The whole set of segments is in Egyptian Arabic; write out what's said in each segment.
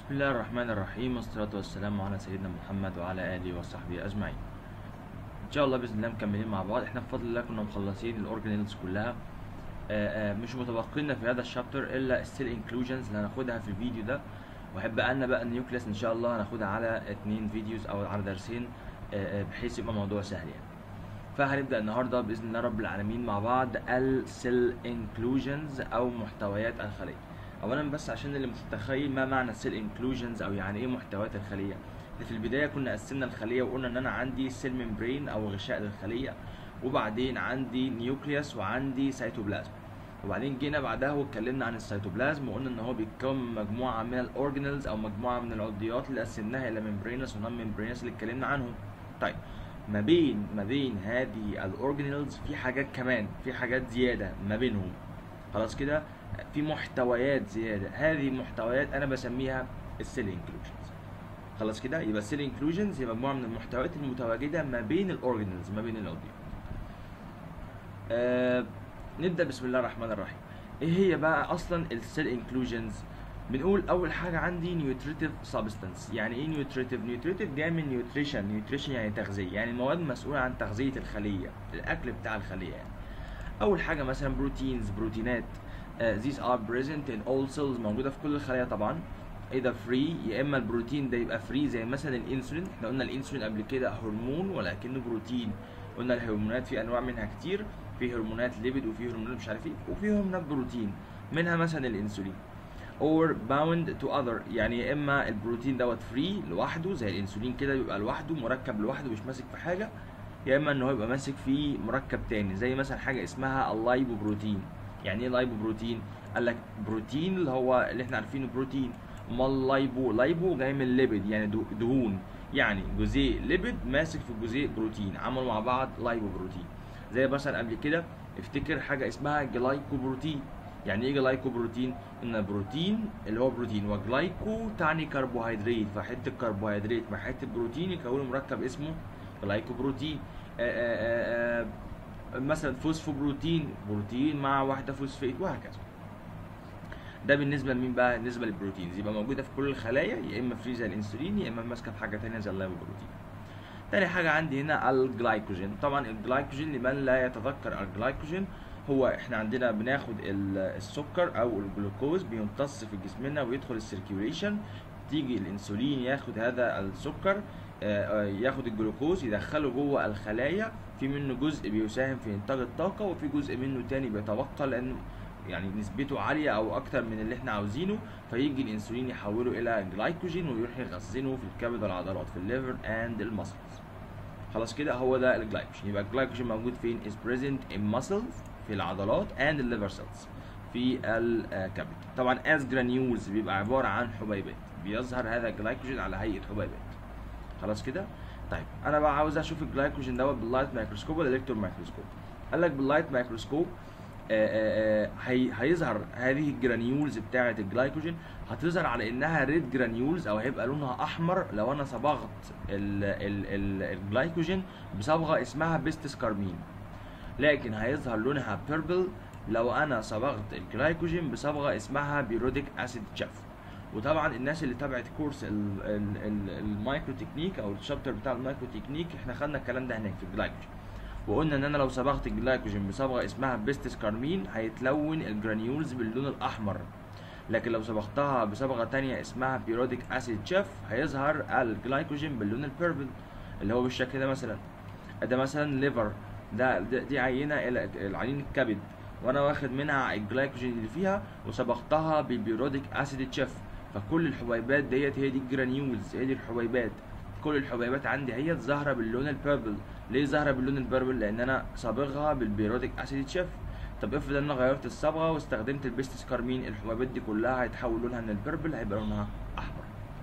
بسم الله الرحمن الرحيم والصلاة والسلام على سيدنا محمد وعلى آله وصحبه أجمعين إن شاء الله بإذن الله مكملين مع بعض إحنا بفضل الله كنا مخلصين الأورجانيلز كلها آآ آآ مش متبقينا في هذا الشابتر إلا السيل انكلوجنز اللي هناخدها في الفيديو ده وهيبقى لنا بقى النيوكليس إن شاء الله هناخدها على اتنين فيديوز أو على درسين آآ بحيث يبقى الموضوع سهل يعني فهنبدأ النهاردة بإذن الله رب العالمين مع بعض السيل انكلوجنز أو محتويات الخلية اولا بس عشان اللي مش متخيل ما معنى السيل انكلوجنز او يعني ايه محتويات الخليه احنا في البدايه كنا قسمنا الخليه وقلنا ان انا عندي سيل ممبرين او غشاء للخليه وبعدين عندي نيوكليوس وعندي سيتوبلازم وبعدين جينا بعدها واتكلمنا عن السيتوبلازم وقلنا ان هو بيتكون من مجموعه من الاورجانيلز او مجموعه من العضيات اللي قسمناها الى ممبرينس ونون ممبرينس اللي اتكلمنا عنهم طيب ما بين ما بين هذه الاورجانيلز في حاجات كمان في حاجات زياده ما بينهم خلاص كده في محتويات زياده هذه المحتويات انا بسميها السيل انكلوجنز خلاص كده يبقى السيل انكلوجنز هي مجموعه من المحتويات المتواجده ما بين الاورجانيلز ما بين العضويات آه نبدا بسم الله الرحمن الرحيم ايه هي بقى اصلا السيل انكلوجنز بنقول اول حاجه عندي نيوتريتيف سبستانس يعني ايه نيوتريتيف نيوتريتيف جاي من نيوتريشن نيوتريشن يعني تغذيه يعني المواد مسؤوله عن تغذيه الخليه الاكل بتاع الخليه يعني اول حاجه مثلا بروتينز بروتينات uh, these are present in all cells موجوده في كل الخلايا طبعا either free يا اما البروتين ده يبقى فري زي مثلا الانسولين احنا قلنا الانسولين قبل كده هرمون ولكنه بروتين قلنا الهرمونات في انواع منها كتير في هرمونات ليبيد وفي هرمونات مش عارف ايه وفي هرمونات بروتين منها مثلا الانسولين or bound to other يعني يا اما البروتين دوت فري لوحده زي الانسولين كده بيبقى لوحده مركب لوحده مش ماسك في حاجه يا اما ان هو يبقى ماسك في مركب تاني زي مثلا حاجه اسمها اللايبوبروتين يعني ايه لايبوبروتين قال لك بروتين اللي هو اللي احنا عارفينه بروتين امال لايبو لايبو جاي من ليبيد يعني دهون يعني جزيء ليبيد ماسك في جزيء بروتين عملوا مع بعض لايبوبروتين زي مثلا قبل كده افتكر حاجه اسمها جلايكوبروتين يعني ايه جلايكوبروتين ان بروتين اللي هو بروتين وجلايكو تعني كربوهيدرات فحته كربوهيدرات مع حته بروتين يكونوا مركب اسمه جلايكوبروتين آآ آآ مثلا فوسفوبروتين بروتين مع واحده فوسفيت وهكذا ده بالنسبه لمين بقى بالنسبه للبروتينز يبقى موجوده في كل الخلايا يا اما فري زي الانسولين يا اما ماسكه في حاجه ثانيه زي اللايبوبروتين تاني حاجه عندي هنا الجلايكوجين طبعا الجلايكوجين لمن لا يتذكر الجلايكوجين هو احنا عندنا بناخد السكر او الجلوكوز بيمتص في جسمنا ويدخل السيركيوليشن تيجي الانسولين ياخد هذا السكر ياخد الجلوكوز يدخله جوه الخلايا في منه جزء بيساهم في انتاج الطاقه وفي جزء منه تاني بيتبقى لان يعني نسبته عاليه او اكتر من اللي احنا عاوزينه فيجي الانسولين يحوله الى جلايكوجين ويروح يخزنه في الكبد والعضلات في الليفر اند المسلز خلاص كده هو ده الجلايكوجين يبقى الجلايكوجين موجود فين is present in muscles في العضلات and the liver cells في الكبد طبعا as granules بيبقى عباره عن حبيبات بيظهر هذا الجلايكوجين على هيئه حبيبات خلاص كده طيب انا بقى عاوز اشوف الجلايكوجين دوت باللايت مايكروسكوب ولا الكترون مايكروسكوب قال لك باللايت مايكروسكوب هي هيظهر هذه الجرانيولز بتاعه الجلايكوجين هتظهر على انها ريد جرانيولز او هيبقى لونها احمر لو انا صبغت الجلايكوجين بصبغه اسمها بيستسكارمين لكن هيظهر لونها بيربل لو انا صبغت الجلايكوجين بصبغه اسمها بيروديك اسيد جاف وطبعا الناس اللي تابعت كورس المايكرو تكنيك او الشابتر بتاع المايكرو تكنيك احنا خدنا الكلام ده هناك في الجلايكوجين وقلنا ان انا لو صبغت الجلايكوجين بصبغه اسمها بيستس كارمين هيتلون الجرانيولز باللون الاحمر لكن لو صبغتها بصبغه تانية اسمها بيروديك اسيد شيف هيظهر الجلايكوجين باللون البيربل اللي هو بالشكل ده مثلا ده مثلا ليفر ده, ده دي عينه العينين الكبد وانا واخد منها الجلايكوجين اللي فيها وصبغتها بالبيروديك اسيد شيف فكل الحبيبات ديت هي دي الجرانيولز هي دي الحبيبات كل الحبيبات عندي هي ظاهره باللون البيربل ليه ظاهره باللون البيربل لان انا صابغها بالبيروديك اسيد شيف طب افرض ان انا غيرت الصبغه واستخدمت البيستس كارمين الحبيبات دي كلها هيتحول لونها من البيربل هيبقى لونها احمر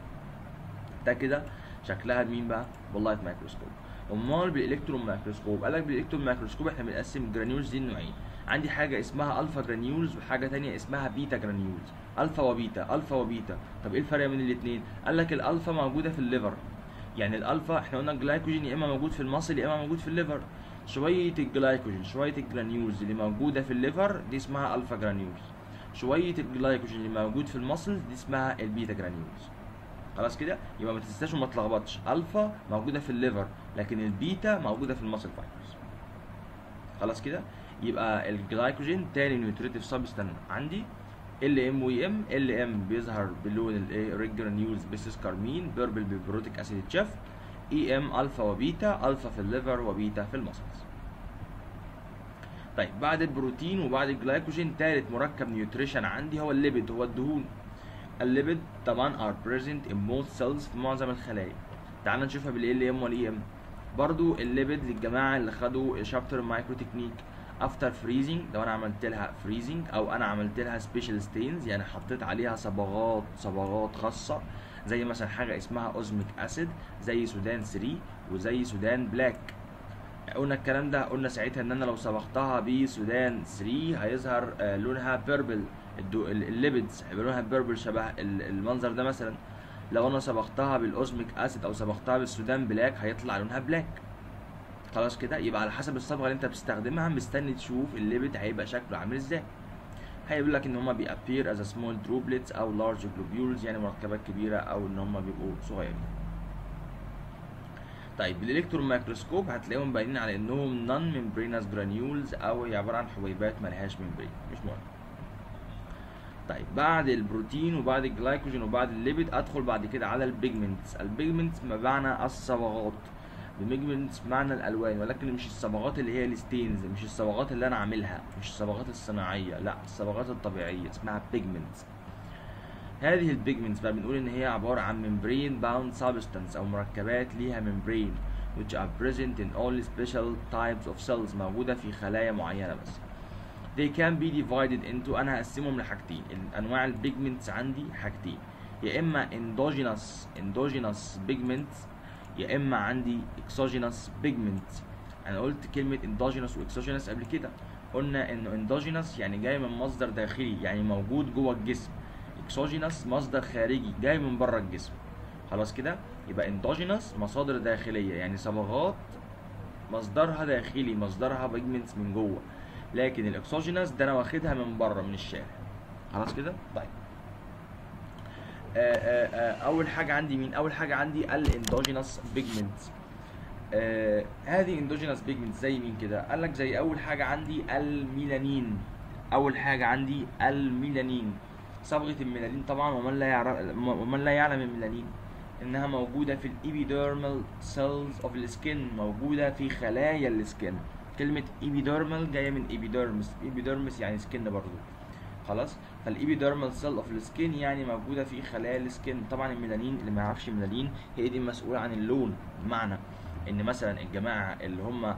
ده كده شكلها مين بقى باللايت مايكروسكوب امال بالالكترون مايكروسكوب قالك بالالكترون مايكروسكوب احنا بنقسم الجرانيولز دي لنوعين عندي حاجه اسمها الفا جرانيولز وحاجه تانية اسمها بيتا جرانيولز الفا وبيتا الفا وبيتا طب ايه الفرق بين الاثنين قال لك الالفا موجوده في الليفر يعني الالفا احنا قلنا الجلايكوجين يا اما موجود في المصل يا اما موجود في الليفر شويه الجلايكوجين شويه الجرانيولز اللي موجوده في الليفر دي اسمها الفا جرانيولز شويه الجلايكوجين اللي موجود في المصل دي اسمها البيتا جرانيولز خلاص كده يبقى ما تنساش وما تلخبطش الفا موجوده في الليفر لكن البيتا موجوده في الماسل فايبرز خلاص كده يبقى الجلايكوجين تاني نيوتريتيف سبستان عندي ال ام و ام ال ام بيظهر بلون الايه ريد جرانيولز بيسس كارمين بيربل بيبروتيك اسيد تشيف اي ام الفا وبيتا الفا في الليفر وبيتا في المسلز طيب بعد البروتين وبعد الجلايكوجين تالت مركب نيوتريشن عندي هو الليبيد هو الدهون الليبيد طبعا are present in most cells في معظم الخلايا تعال نشوفها بالال ام والاي ام برضو الليبيد للجماعه اللي خدوا شابتر مايكرو تكنيك افتر فريزنج لو انا عملت لها فريزنج او انا عملت لها سبيشال ستينز يعني حطيت عليها صبغات صبغات خاصه زي مثلا حاجه اسمها اوزميك اسيد زي سودان 3 وزي سودان بلاك قلنا الكلام ده قلنا ساعتها ان انا لو صبغتها بسودان 3 هيظهر آه، لونها بيربل الليبيدز هيبقى لونها بيربل شبه ال- المنظر ده مثلا لو انا صبغتها بالاوزميك اسيد او صبغتها بالسودان بلاك هيطلع لونها بلاك خلاص كده يبقى على حسب الصبغه اللي انت بتستخدمها مستني تشوف الليبيد هيبقى شكله عامل ازاي هيقول لك ان هما بيابير از سمول دروبلتس او لارج جلوبيولز يعني مركبات كبيره او ان هما بيبقوا صغيرين طيب بالالكترون مايكروسكوب هتلاقيهم باينين على انهم نون ممبرينس جرانيولز او هي عباره عن حبيبات ملهاش ممبرين مش مهم طيب بعد البروتين وبعد الجلايكوجين وبعد الليبيد ادخل بعد كده على البيجمنتس البيجمنتس بمعنى الصبغات بيجمنتس بمعنى الالوان ولكن مش الصبغات اللي هي الستينز مش الصبغات اللي انا عاملها مش الصبغات الصناعيه لا الصبغات الطبيعيه اسمها بيجمنتس هذه البيجمنتس بقى بنقول ان هي عباره عن membrane bound substance او مركبات ليها membrane which are present in all special types of cells موجوده في خلايا معينه بس they can be divided into انا هقسمهم لحاجتين انواع البيجمنتس عندي حاجتين يا اما endogenous endogenous pigments يا اما عندي exogenous pigments انا قلت كلمه endogenous واكسوجينوس قبل كده قلنا انه endogenous يعني جاي من مصدر داخلي يعني موجود جوه الجسم exogenous مصدر خارجي جاي من بره الجسم خلاص كده يبقى endogenous مصادر داخليه يعني صبغات مصدرها داخلي مصدرها بيجمنتس من جوه لكن الاكسوجينوس ده انا واخدها من بره من الشارع خلاص كده طيب آه آه آه اول حاجه عندي مين اول حاجه عندي الاندوجينوس بيجمنتس آه هذه اندوجينوس بيجمنتس زي مين كده قال لك زي اول حاجه عندي الميلانين اول حاجه عندي الميلانين صبغه الميلانين طبعا ومن لا يعرف ومن لا يعلم الميلانين انها موجوده في الايبيديرمال سيلز اوف السكين موجوده في خلايا السكين كلمه ايبيديرمال جايه من ايبيديرمس ايبيديرمس يعني سكين برضو خلاص فالايبيديرمال سيل اوف السكين يعني موجوده في خلايا السكين طبعا الميلانين اللي ما يعرفش الميلانين هي دي مسؤوله عن اللون بمعنى ان مثلا الجماعه اللي هم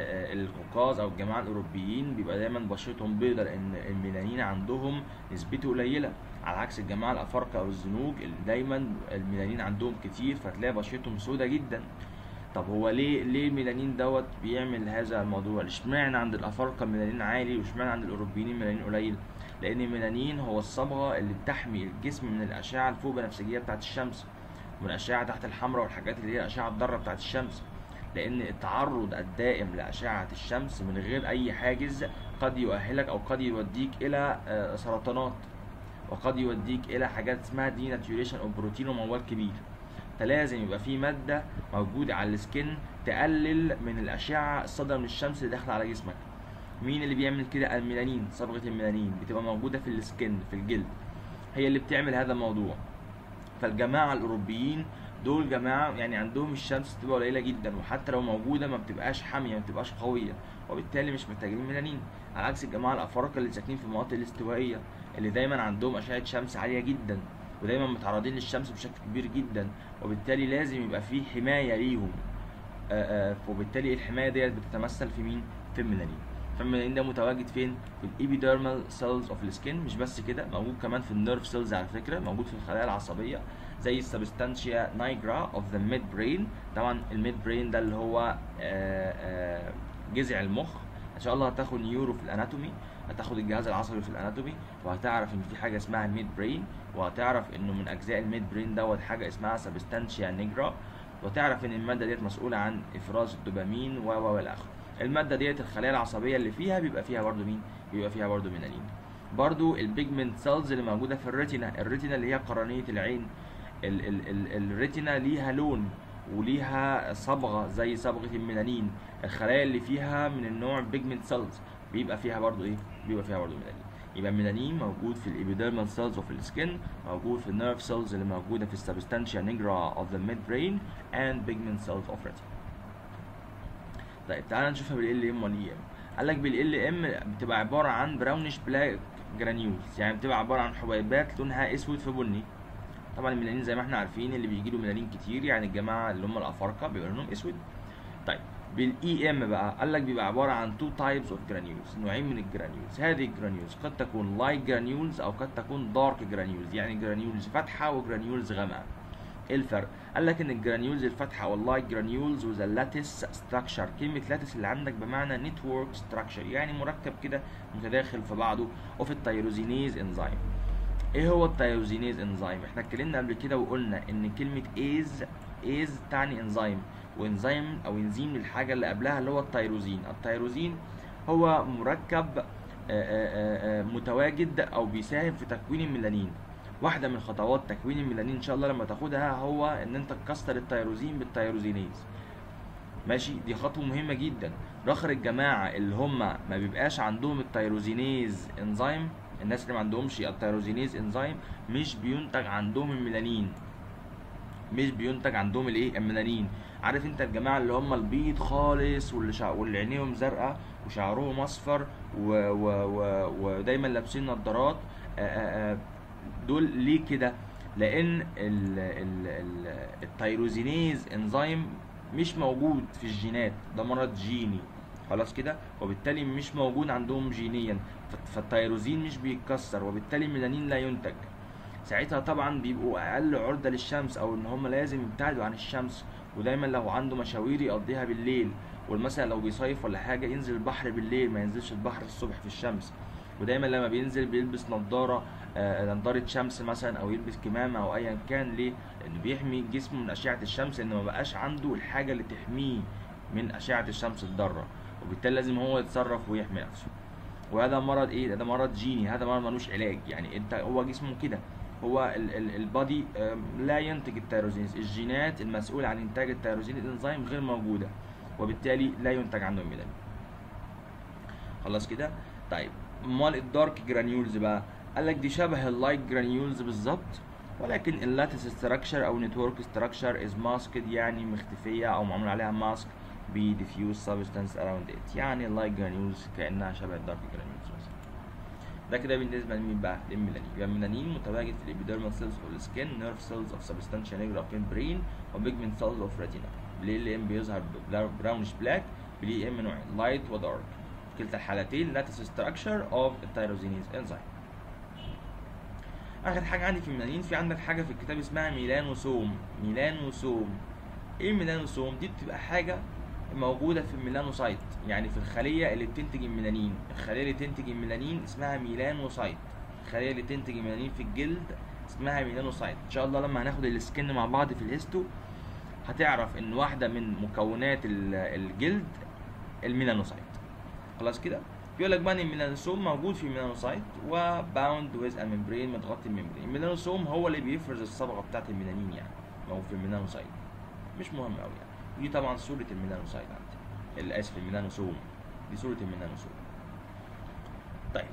القوقاز او الجماعه الاوروبيين بيبقى دايما بشرتهم بيضاء لان الميلانين عندهم نسبته قليله على عكس الجماعه الافارقه او الزنوج اللي دايما الميلانين عندهم كتير فتلاقي بشرتهم سودة جدا طب هو ليه ليه الميلانين دوت بيعمل هذا الموضوع اشمعنى عند الافارقه الميلانين عالي واشمعنى عند الاوروبيين الميلانين قليل لان الميلانين هو الصبغه اللي بتحمي الجسم من الاشعه الفوق بنفسجيه بتاعه الشمس من الاشعه تحت الحمراء والحاجات اللي هي الاشعه الضاره بتاعه الشمس لان التعرض الدائم لاشعه الشمس من غير اي حاجز قد يؤهلك او قد يوديك الى سرطانات وقد يوديك الى حاجات اسمها دي ناتيوريشن او بروتين وموال كبير فلازم يبقى في ماده موجوده على السكن تقلل من الاشعه الصادره من الشمس اللي داخله على جسمك مين اللي بيعمل كده الميلانين صبغه الميلانين بتبقى موجوده في السكن في الجلد هي اللي بتعمل هذا الموضوع فالجماعه الاوروبيين دول جماعه يعني عندهم الشمس بتبقى قليله جدا وحتى لو موجوده ما بتبقاش حاميه ما بتبقاش قويه وبالتالي مش محتاجين ميلانين على عكس الجماعه الافارقه اللي ساكنين في المناطق الاستوائيه اللي دايما عندهم اشعه شمس عاليه جدا ودايما متعرضين للشمس بشكل كبير جدا وبالتالي لازم يبقى في حمايه ليهم آآ آآ وبالتالي الحمايه ديت بتتمثل في مين في الميلانين فالميلانين ده متواجد فين في الايبيديرمال سيلز اوف السكين مش بس كده موجود كمان في النيرف سيلز على فكره موجود في الخلايا العصبيه زي السبستانشيا نايجرا اوف ذا ميد برين طبعا الميد برين ده اللي هو آآ جذع المخ ان شاء الله هتاخد نيورو في الاناتومي هتاخد الجهاز العصبي في الاناتومي وهتعرف ان في حاجه اسمها الميد برين وهتعرف انه من اجزاء الميد برين دوت حاجه اسمها سبستانشيا نيجرا وتعرف ان الماده ديت مسؤوله عن افراز الدوبامين و و والى اخره الماده ديت الخلايا العصبيه اللي فيها بيبقى فيها برضو مين بيبقى فيها برضو ميلانين برضو البيجمنت سيلز اللي موجوده في الريتنا الريتنا اللي هي قرنيه العين ال ال ال الريتنا ليها لون وليها صبغه زي صبغه الميلانين الخلايا اللي فيها من النوع بيجمنت سيلز بيبقى فيها برضو ايه بيبقى فيها برضو ميلانين يبقى الميلانين موجود في الابيديرمال سيلز وفي السكن موجود في النيرف سيلز اللي موجوده في السبستانشيا نيجرا اوف ذا ميد برين اند بيجمنت سيلز اوف ريتنا طيب تعالى نشوفها بالال ام والاي ام قال لك بالال ام بتبقى عباره عن براونش بلاك جرانيولز يعني بتبقى عباره عن حبيبات لونها اسود في بني طبعا الميلانين زي ما احنا عارفين اللي بيجي له ميلانين كتير يعني الجماعه اللي هم الافارقه بيبقى لونهم اسود طيب بالاي ام بقى قال لك بيبقى عباره عن تو تايبس اوف جرانيولز نوعين من الجرانيولز هذه الجرانيولز قد تكون لايت جرانيولز او قد تكون دارك جرانيولز يعني جرانيولز فاتحه وجرانيولز غامقه ايه الفرق؟ قال لك ان الجرانيولز الفاتحه واللايت جرانيولز وذا لاتس ستراكشر كلمه لاتس اللي عندك بمعنى نتورك ستراكشر يعني مركب كده متداخل في بعضه اوف التيروزينيز انزيم ايه هو التيروزينيز انزيم احنا اتكلمنا قبل كده وقلنا ان كلمه ايز ايز تعني انزيم وانزيم او انزيم للحاجه اللي قبلها اللي هو التيروزين التيروزين هو مركب آآ آآ متواجد او بيساهم في تكوين الميلانين واحده من خطوات تكوين الميلانين ان شاء الله لما تاخدها هو ان انت تكسر التيروزين بالتيروزينيز ماشي دي خطوه مهمه جدا رخر الجماعه اللي هم ما بيبقاش عندهم التيروزينيز انزيم الناس اللي ما عندهمش التيروزينيز انزيم مش بينتج عندهم الميلانين مش بينتج عندهم الايه الميلانين عارف انت الجماعه اللي هم البيض خالص واللي شع... واللي عينيهم زرقاء وشعرهم اصفر و... و... و... ودايما لابسين نظارات دول ليه كده لان ال... ال... ال... التيروزينيز انزيم مش موجود في الجينات ده مرض جيني خلاص كده وبالتالي مش موجود عندهم جينيا فالتيروزين مش بيتكسر وبالتالي الميلانين لا ينتج ساعتها طبعا بيبقوا اقل عرضه للشمس او ان هم لازم يبتعدوا عن الشمس ودايما لو عنده مشاوير يقضيها بالليل والمثلا لو بيصيف ولا حاجه ينزل البحر بالليل ما ينزلش البحر الصبح في الشمس ودايما لما بينزل بيلبس نظاره آه نظاره شمس مثلا او يلبس كمامه او ايا كان ليه لانه بيحمي جسمه من اشعه الشمس لان ما بقاش عنده الحاجه اللي تحميه من اشعه الشمس الضاره وبالتالي لازم هو يتصرف ويحمي نفسه وهذا مرض ايه ده مرض جيني هذا مرض ملوش علاج يعني انت هو جسمه كده هو البادي لا ينتج التيروزينز الجينات المسؤولة عن انتاج التيروزين الانزيم غير موجودة وبالتالي لا ينتج عنه الميلانين خلاص كده طيب امال الدارك جرانيولز بقى قال لك دي شبه اللايت جرانيولز بالظبط ولكن اللاتس ستراكشر او نتورك ستراكشر از ماسكد يعني مختفيه او معمول عليها ماسك بديفيوز سبستانس اراوند ات يعني اللايت جرانيولز كانها شبه الدارك جرانيولز مثلا ده كده بالنسبه لمين بقى للميلانين يبقى الميلانين متواجد في الابيديرمال سيلز اوف السكين نيرف سيلز اوف سبستانشيا نيجرا اوف برين وبيجمنت سيلز اوف ريتينا بالاي ام بيظهر براونش بلاك بالاي ام نوعين لايت ودارك في كلتا الحالتين لاتس ستراكشر اوف التيروزينيز انزيم اخر حاجه عندي في الميلانين في عندك حاجه في الكتاب اسمها ميلانوسوم ميلانوسوم ايه الميلانوسوم دي بتبقى حاجه موجودة في الميلانوسايت يعني في الخلية اللي بتنتج الميلانين الخلية اللي تنتج الميلانين اسمها ميلانوسايت الخلية اللي تنتج الميلانين في الجلد اسمها ميلانوسايت ان شاء الله لما هناخد السكن مع بعض في الهيستو هتعرف ان واحدة من مكونات الجلد الميلانوسايت خلاص كده بيقول لك بقى ان الميلانوسوم موجود في الميلانوسايت وباوند ويز الممبرين متغطي الممبرين الميلانوسوم هو اللي بيفرز الصبغة بتاعت الميلانين يعني موجود في الميلانوسايت مش مهم قوي يعني دي طبعا صورة الميلانوسايت عندي اسف الميلانوسوم دي صورة الميلانوسوم طيب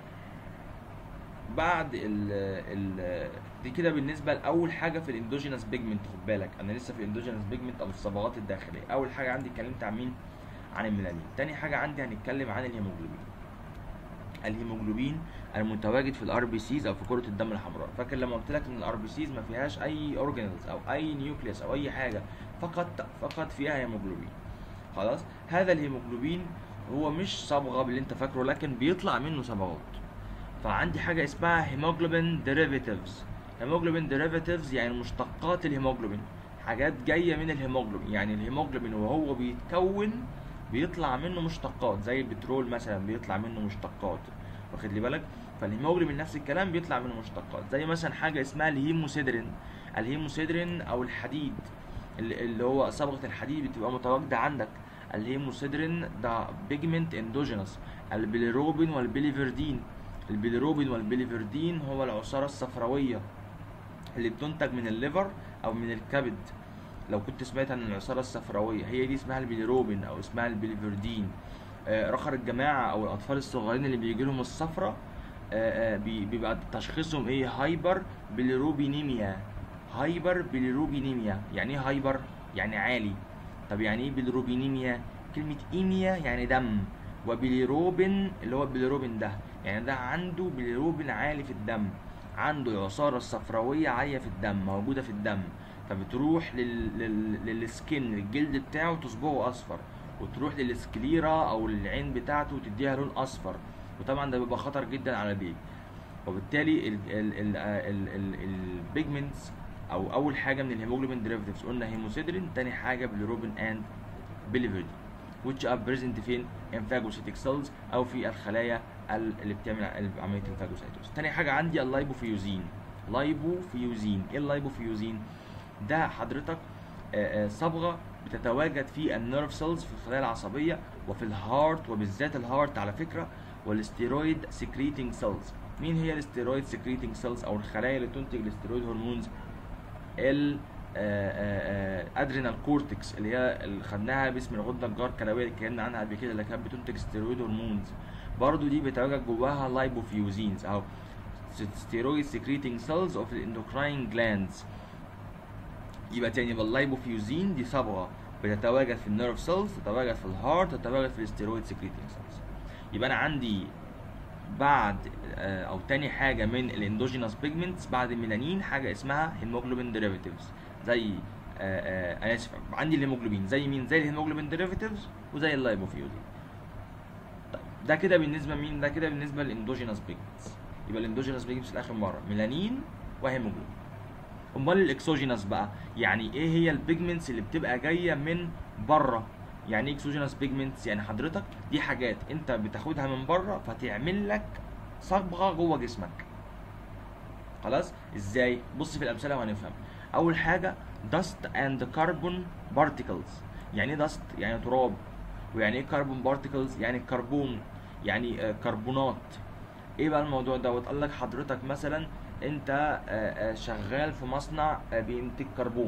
بعد ال ال دي كده بالنسبة لأول حاجة في الاندوجينس بيجمنت خد بالك أنا لسه في الاندوجينس بيجمنت أو الصبغات الداخلية أول حاجة عندي اتكلمت عن مين؟ عن الميلانين تاني حاجة عندي هنتكلم عن الهيموجلوبين الهيموجلوبين المتواجد في الار بي سيز او في كره الدم الحمراء فاكر لما قلت لك ان الار بي سيز ما فيهاش اي اورجانيلز او اي نيوكليوس او اي حاجه فقط فقط فيها هيموجلوبين خلاص هذا الهيموجلوبين هو مش صبغه باللي انت فاكره لكن بيطلع منه صبغات فعندي حاجه اسمها هيموجلوبين ديريفاتيفز هيموجلوبين ديريفاتيفز يعني مشتقات الهيموجلوبين حاجات جايه من الهيموجلوبين يعني الهيموجلوبين وهو بيتكون بيطلع منه مشتقات زي البترول مثلا بيطلع منه مشتقات واخد لي بالك فالهيموجلوبين نفس الكلام بيطلع منه مشتقات زي مثلا حاجه اسمها الهيموسيدرين الهيموسيدرين او الحديد اللي هو صبغه الحديد بتبقى متواجده عندك الهيموسيدرين ده بيجمنت اندوجينوس البيليروبين والبيليفردين البيليروبين والبيليفردين هو العصاره الصفراويه اللي بتنتج من الليفر او من الكبد لو كنت سمعت عن العصاره الصفراويه هي دي اسمها البيليروبين او اسمها البيليفردين آه، رخر الجماعه او الاطفال الصغيرين اللي بيجي لهم الصفرة آه، آه، بي- بيبقى تشخيصهم ايه هايبر بيليروبينيميا هايبر بيليروبينيميا يعني ايه هايبر يعني عالي طب يعني ايه بيليروبينيميا كلمة ايميا يعني دم وبيليروبين اللي هو بيليروبين ده يعني ده عنده بيليروبين عالي في الدم عنده العصارة الصفراوية عالية في الدم موجودة في الدم فبتروح لل... لل... للسكن للجلد بتاعه تصبغه اصفر وتروح للسكليرا او العين بتاعته وتديها لون اصفر وطبعا ده بيبقى خطر جدا على البيبي وبالتالي ال ال ال ال ال البيجمنتس او اول حاجه من الهيموجلوبين ديريفاتيفز قلنا هيموسيدرين تاني حاجه بيليروبين اند بيليفيردين which are present فين in phagocytic cells او في الخلايا ال- اللي بتعمل عمليه الفاجوسيتوز تاني حاجه عندي اللايبوفيوزين لايبوفيوزين ايه اللايبوفيوزين ده حضرتك آه، آه، صبغه بتتواجد في النيرف سيلز في الخلايا العصبيه وفي الهارت وبالذات الهارت على فكره والستيرويد سكريتنج سيلز مين هي الستيرويد سكريتنج سيلز او الخلايا اللي تنتج الستيرويد هرمونز ال ادرينال كورتكس اللي هي اللي خدناها باسم الغده الجار كلويه اللي اتكلمنا عنها قبل كده اللي كانت بتنتج ستيرويد هرمونز برضو دي بيتواجد جواها لايبوفيوزينز او ستيرويد سكريتنج سيلز اوف الاندوكراين جلاندز يبقى تاني يبقى اللايبوفيوزين دي صبغه بتتواجد في النيرف سيلز تتواجد في الهارت تتواجد في الستيرويد سكريتنج سيلز يبقى انا عندي بعد آه، او تاني حاجه من الاندوجينوس بيجمنتس بعد الميلانين حاجه اسمها هيموجلوبين ديريفاتيفز زي آه، آه، انا اسف عندي الهيموجلوبين زي مين زي الهيموجلوبين ديريفاتيفز وزي اللايبوفيوزين طيب ده كده بالنسبه مين ده كده بالنسبه للاندوجينوس بيجمنتس يبقى الاندوجينوس بيجمنتس الاخر مره ميلانين وهيموجلوبين امال الاكسوجينوس بقى يعني ايه هي البيجمنتس اللي بتبقى جايه من بره يعني ايه اكسوجينوس بيجمنتس يعني حضرتك دي حاجات انت بتاخدها من بره فتعمل لك صبغه جوه جسمك خلاص ازاي بص في الامثله وهنفهم اول حاجه dust and carbon particles يعني ايه dust يعني تراب ويعني ايه carbon particles يعني كربون يعني آه، كربونات ايه بقى الموضوع دوت قال لك حضرتك مثلا انت آه، آه، شغال في مصنع آه، بينتج كربون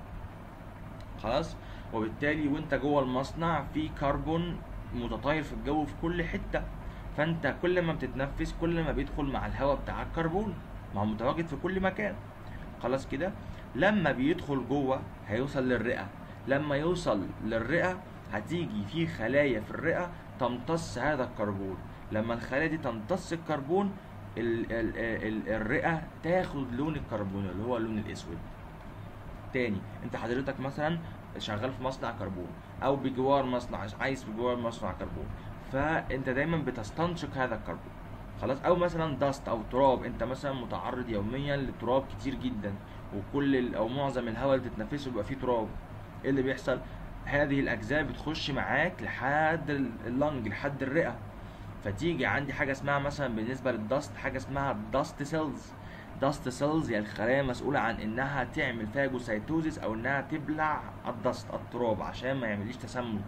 خلاص وبالتالي وانت جوه المصنع في كربون متطاير في الجو في كل حته فانت كل ما بتتنفس كل ما بيدخل مع الهواء بتاع الكربون ما هو متواجد في كل مكان خلاص كده لما بيدخل جوه هيوصل للرئه لما يوصل للرئه هتيجي في خلايا في الرئه تمتص هذا الكربون لما الخلايا دي تمتص الكربون ال ال ال الرئه تاخد لون الكربون اللي هو اللون الاسود تاني انت حضرتك مثلا شغال في مصنع كربون او بجوار مصنع عايز في جوار مصنع كربون فانت دايما بتستنشق هذا الكربون خلاص او مثلا داست او تراب انت مثلا متعرض يوميا لتراب كتير جدا وكل ال- او معظم الهواء اللي بتتنفسه بيبقى فيه تراب ايه اللي بيحصل هذه الاجزاء بتخش معاك لحد ال- اللنج لحد الرئه فتيجي عندي حاجه اسمها مثلا بالنسبه للدست حاجه اسمها داست سيلز داست سيلز هي الخلايا مسؤوله عن انها تعمل فاجوسايتوزيس او انها تبلع الدست التراب عشان ما يعمليش تسمم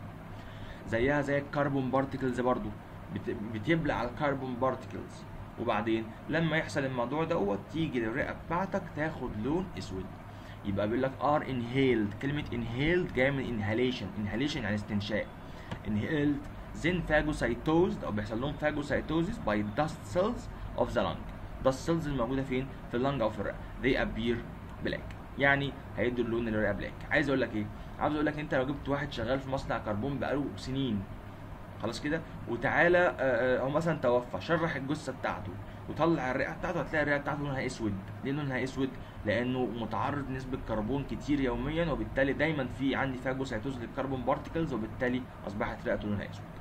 زيها زي الكربون بارتكلز برضو بت- بتبلع الكربون بارتكلز وبعدين لما يحصل الموضوع دوت تيجي للرئه بتاعتك تاخد لون اسود يبقى بيقول لك ار انهيلد كلمه انهيلد جايه من انهاليشن انهاليشن يعني استنشاق انهيلد then phagocytosed او بيحصل لهم phagocytosis by dust cells of the lung dust cells الموجوده فين في اللنج او في الرئه they appear black يعني هيدوا اللون للرئه بلاك عايز اقول لك ايه عاوز اقول لك انت لو جبت واحد شغال في مصنع كربون بقاله سنين خلاص كده وتعالى آه، آه، هو مثلا توفى شرح الجثه بتاعته وطلع الرئه بتاعته هتلاقي الرئه بتاعته لونها اسود ليه لونها اسود لانه متعرض نسبه كربون كتير يوميا وبالتالي دايما في عندي فاجوسايتوز للكربون بارتكلز وبالتالي اصبحت رئته لونها اسود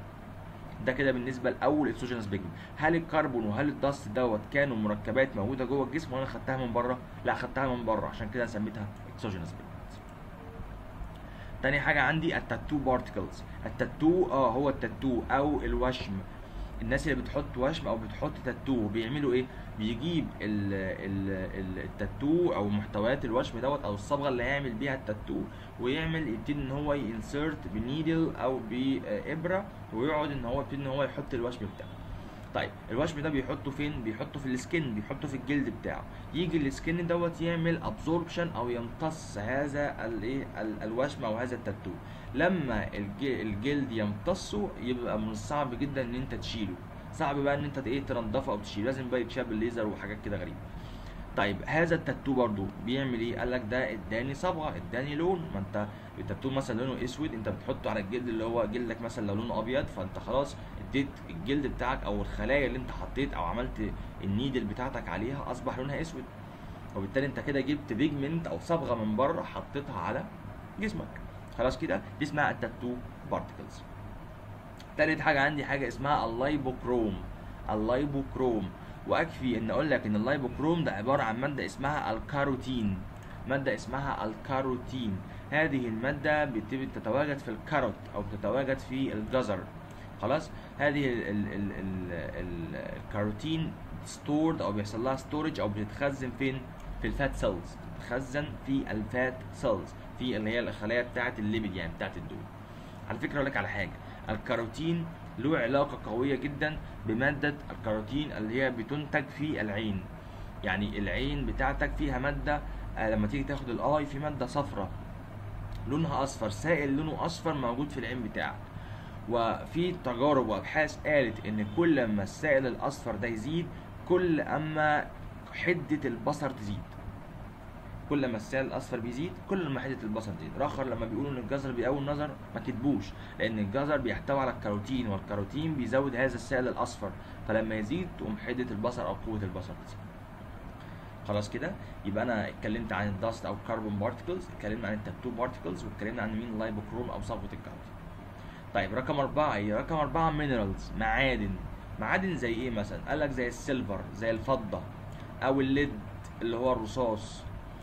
ده كده بالنسبه لاول اكسوجينس بيجمنت هل الكربون وهل الدست دوت كانوا مركبات موجوده جوه الجسم وانا خدتها من بره لا خدتها من بره عشان كده سميتها اكسوجينس بيجمنت تاني حاجه عندي التاتو بارتكلز التاتو اه هو التاتو او الوشم الناس اللي بتحط وشم او بتحط تاتو بيعملوا ايه بيجيب ال ال ال التاتو او محتويات الوشم دوت او الصبغه اللي هيعمل بيها التاتو ويعمل يبتدي ان هو ينسرت بنيدل او بابره ويقعد ان هو يبتدي ان هو يحط الوشم بتاعه طيب الوشم ده بيحطه فين بيحطه في السكن بيحطه في الجلد بتاعه يجي السكن دوت يعمل ابزوربشن او يمتص هذا الايه ال- الوشم او هذا التاتو لما الج- الجلد يمتصه يبقى من الصعب جدا ان انت تشيله صعب بقى ان انت ايه تنضفه او تشيله لازم بقى يتشال بالليزر وحاجات كده غريبه طيب هذا التاتو برضو بيعمل ايه قال لك ده اداني صبغه اداني لون ما انت التاتو مثلا لونه اسود انت بتحطه على الجلد اللي هو جلدك مثلا لو لونه ابيض فانت خلاص اديت الجلد بتاعك او الخلايا اللي انت حطيت او عملت النيدل بتاعتك عليها اصبح لونها اسود وبالتالي انت كده جبت بيجمنت او صبغه من بره حطيتها على جسمك خلاص كده دي اسمها التاتو بارتكلز تالت حاجه عندي حاجه اسمها اللايبوكروم اللايبوكروم واكفي ان اقول لك ان اللايبوكروم ده عباره عن ماده اسمها الكاروتين ماده اسمها الكاروتين هذه الماده بتبقى تتواجد في الكاروت او بتتواجد في الجزر خلاص هذه ال ال ال ال ال الكاروتين ستورد او بيحصل لها ستورج او بتتخزن فين في الفات سيلز بتتخزن في الفات سيلز في اللي هي الخلايا بتاعه الليبيد يعني بتاعه الدهون على فكره اقول لك على حاجه الكاروتين له علاقه قويه جدا بماده الكاروتين اللي هي بتنتج في العين يعني العين بتاعتك فيها ماده آه، لما تيجي تاخد الاي في ماده صفراء لونها اصفر سائل لونه اصفر موجود في العين بتاعك وفي تجارب وابحاث قالت ان كل ما السائل الاصفر ده يزيد كل اما حده البصر تزيد كل ما السائل الاصفر بيزيد كل ما حده البصر تزيد راخر لما بيقولوا ان الجزر بيقوي النظر ما كتبوش لان الجزر بيحتوي على الكاروتين والكاروتين بيزود هذا السائل الاصفر فلما يزيد تقوم حده البصر او قوه البصر تزيد خلاص كده يبقى انا اتكلمت عن الداست او الكربون بارتكلز اتكلمنا عن التاتو بارتكلز واتكلمنا عن مين اللايبوكروم او صبغه الكاروتين طيب رقم أربعة إيه؟ رقم أربعة مينرالز معادن معادن زي إيه مثلا؟ قال لك زي السيلفر زي الفضة أو الليد اللي هو الرصاص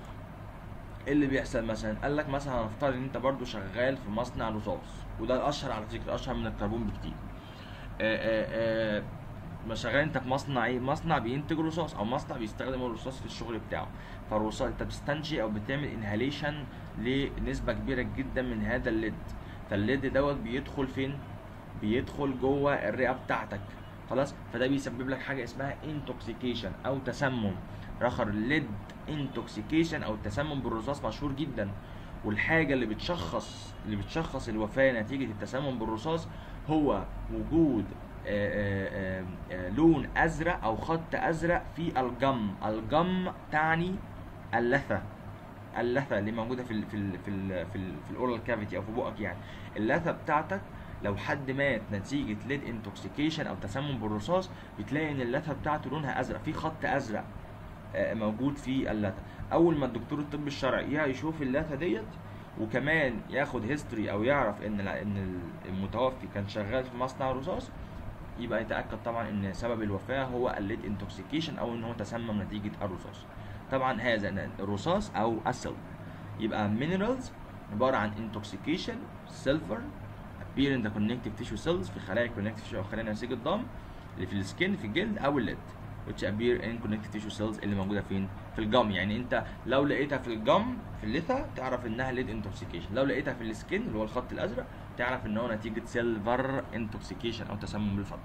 إيه اللي بيحصل مثلا؟ قال لك مثلا هنفترض إن أنت برضو شغال في مصنع رصاص وده الأشهر على فكرة أشهر من الكربون بكتير. آآ آآ ما شغال انت في مصنع ايه مصنع بينتج رصاص او مصنع بيستخدم الرصاص في الشغل بتاعه فالرصاص انت بتستنشق او بتعمل انهاليشن لنسبه كبيره جدا من هذا الليد فالليد دوت بيدخل فين بيدخل جوه الرئه بتاعتك خلاص فده بيسبب لك حاجه اسمها انتوكسيكيشن او تسمم رخر الليد انتوكسيكيشن او التسمم بالرصاص مشهور جدا والحاجه اللي بتشخص اللي بتشخص الوفاه نتيجه التسمم بالرصاص هو وجود آه، آه، آه، لون ازرق او خط ازرق في الجم الجم تعني اللثه اللثه اللي موجوده في ال في ال في ال في, ال في الاورال كافيتي او في بقك يعني اللثه بتاعتك لو حد مات نتيجه ليد انتوكسيكيشن او تسمم بالرصاص بتلاقي ان اللثه بتاعته لونها ازرق في خط ازرق آه، موجود في اللثه اول ما الدكتور الطب الشرعي يا يشوف اللثه ديت وكمان ياخد هيستوري او يعرف ان ال- ان المتوفي كان شغال في مصنع رصاص يبقى يتاكد طبعا ان سبب الوفاه هو الليد انتوكسيكيشن او ان هو تسمم نتيجه الرصاص طبعا هذا الرصاص او السيلفر يبقى minerals عباره عن intoxication silver appear in the connective tissue cells في خلايا connective tissue او خلايا نسيج الدم اللي في السكين في الجلد او الليد which appear in connective tissue cells اللي موجوده فين في الجم يعني انت لو لقيتها في الجم في اللثه تعرف انها ليد انتوكسيكيشن لو لقيتها في السكين اللي هو الخط الازرق تعرف ان هو نتيجه سيلفر انتوكسيكيشن او تسمم بالفضه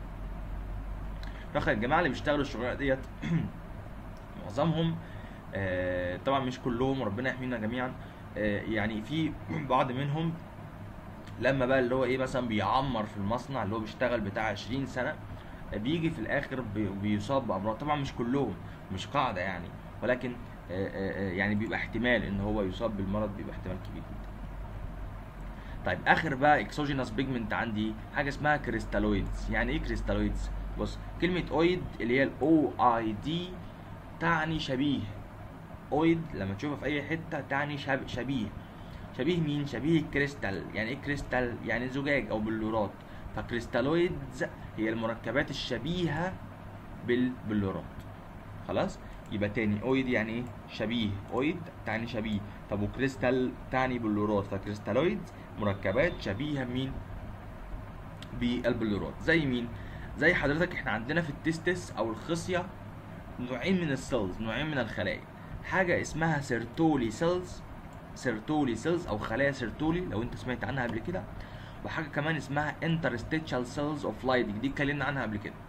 رخر الجماعه اللي بيشتغلوا الشغلانه ديت معظمهم آه، طبعا مش كلهم ربنا يحمينا جميعا آه، يعني في بعض منهم لما بقى اللي هو ايه مثلا بيعمر في المصنع اللي هو بيشتغل بتاع 20 سنه آه، بيجي في الاخر بي- بيصاب بامراض طبعا مش كلهم مش قاعده يعني ولكن آه، آه، آه، يعني بيبقى احتمال ان هو يصاب بالمرض بيبقى احتمال كبير جدا طيب اخر بقى اكسوجينوس بيجمنت عندي حاجه اسمها كريستالويدز يعني ايه كريستالويدز بص كلمه اويد اللي هي الاو اي دي تعني شبيه اويد لما تشوفها في اي حته تعني شب- شبيه شبيه مين شبيه الكريستال يعني ايه كريستال يعني زجاج او بلورات فكريستالويدز هي المركبات الشبيهه بالبلورات خلاص يبقى تاني اويد يعني ايه شبيه اويد تعني شبيه طب وكريستال تعني بلورات فكريستالويدز مركبات شبيهه مين بالبلورات زي مين زي حضرتك احنا عندنا في التستس او الخصيه نوعين من السيلز نوعين من الخلايا حاجه اسمها سيرتولي سيلز سيرتولي سيلز او خلايا سيرتولي لو انت سمعت عنها قبل كده وحاجه كمان اسمها انترستيتشال سيلز اوف لايدنج دي اتكلمنا عنها قبل كده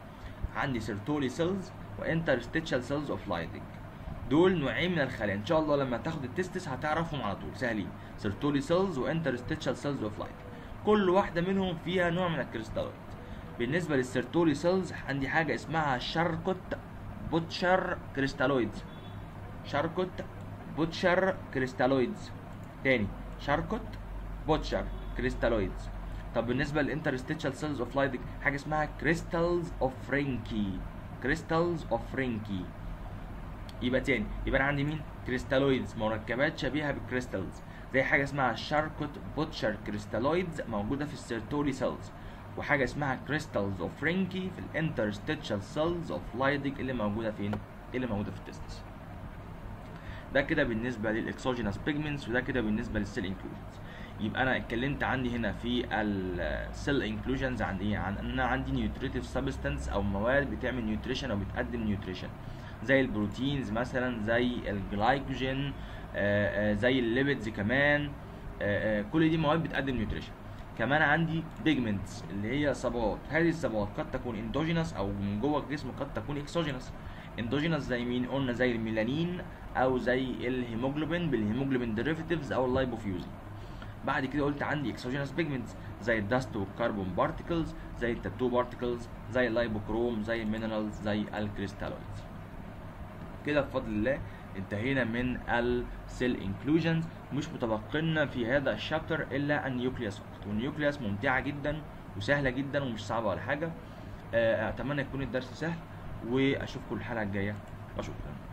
عندي سيرتولي سيلز وانترستيتشال سيلز اوف لايدنج دول نوعين من الخلايا ان شاء الله لما تاخد التستس هتعرفهم على طول سهلين سيرتولي سيلز وانترستيتشال سيلز اوف لايدنج كل واحده منهم فيها نوع من الكريستالويد بالنسبه للسيرتولي سيلز عندي حاجه اسمها شاركوت بوتشر كريستالويدز شاركوت بوتشر كريستالويدز تاني شاركوت بوتشر كريستالويدز طب بالنسبه للانترستيتشال سيلز اوف لايدنج حاجه اسمها كريستالز اوف فرينكي كريستالز اوف فرينكي يبقى تاني يبقى انا عندي مين كريستالويدز مركبات شبيهه بالكريستالز زي حاجه اسمها شاركوت بوتشر كريستالويدز موجوده في السيرتولي سيلز وحاجه اسمها كريستالز اوف فرينكي في الانترستيتشال سيلز اوف لايدنج اللي موجوده فين اللي موجوده في التستس ده كده بالنسبه للاكسوجينوس بيجمنتس وده كده بالنسبه للسيل انكلوجنز يبقى انا اتكلمت عندي هنا في السيل انكلوجنز عن ايه عن ان انا عندي نيوتريتيف سبستانس او مواد بتعمل نيوتريشن او بتقدم نيوتريشن زي البروتينز مثلا زي الجلايكوجين آآ آآ زي الليبيدز كمان آآ كل دي مواد بتقدم نيوتريشن كمان عندي بيجمنتس اللي هي صبغات هذه الصبغات قد تكون اندوجينس او من جوه الجسم قد تكون اكسوجينس اندوجينس زي مين قلنا زي الميلانين او زي الهيموجلوبين بالهيموجلوبين ديريفيتيفز او اللايبوفيوزين بعد كده قلت عندي اكسوجينس بيجمنتس زي الدست والكربون بارتكلز زي التاتو بارتكلز زي اللايبوكروم زي المينرالز زي الكريستالويدز كده بفضل الله انتهينا من السيل انكلوجنز مش متبقلنا في هذا الشابتر الا النيوكليوس فقط والنيوكليوس ممتعه جدا وسهله جدا ومش صعبه ولا حاجه اتمنى يكون الدرس سهل واشوفكم الحلقه الجايه وشكرا